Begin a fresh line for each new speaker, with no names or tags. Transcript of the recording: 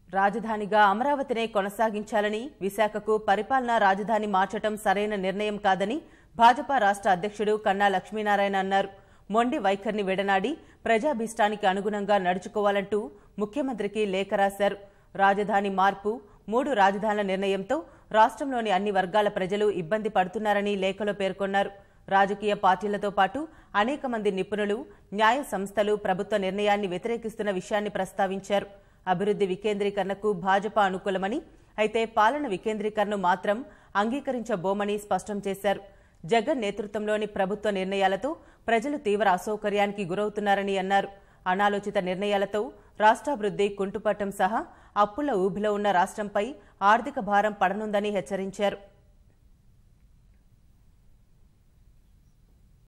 రాజధానిగా అమరావతినే కొనసాగించాలని విశాఖకు పరిపాలనా రాజధాని మార్చటం సరైన నిర్ణయం కాదని భాజపా రాష్ట్ర అధ్యక్షుడు కన్నా లక్ష్మీనారాయణ అన్నారు మొండి వైఖరిని విడనాడి ప్రజాభీష్టానికి అనుగుణంగా నడుచుకోవాలంటూ ముఖ్యమంత్రికి లేఖ రాశారు రాజధాని మార్పు మూడు రాజధానుల నిర్ణయంతో రాష్ట్రంలోని అన్ని వర్గాల ప్రజలు ఇబ్బంది పడుతున్నారని లేఖలో పేర్కొన్నారు రాజకీయ పార్టీలతో పాటు అనేక మంది నిపుణులు న్యాయ సంస్థలు ప్రభుత్వ నిర్ణయాన్ని వ్యతిరేకిస్తున్న విషయాన్ని ప్రస్తావించారు అభివృద్ధి వికేంద్రీకరణకు భాజపా అనుకూలమని అయితే పాలన వికేంద్రీకరణను మాత్రం అంగీకరించబోమని స్పష్టం చేశారు జగన్ నేతృత్వంలోని ప్రభుత్వ నిర్ణయాలతో ప్రజలు తీవ్ర అసౌకర్యానికి గురవుతున్నారని అన్నారు అనాలోచిత నిర్ణయాలతో రాష్ట్రాభివృద్ధి కుంటుపట్టం సహా అప్పుల ఊబిలో ఉన్న రాష్ట్రంపై ఆర్థిక భారం పడనుందని హెచ్చరించారు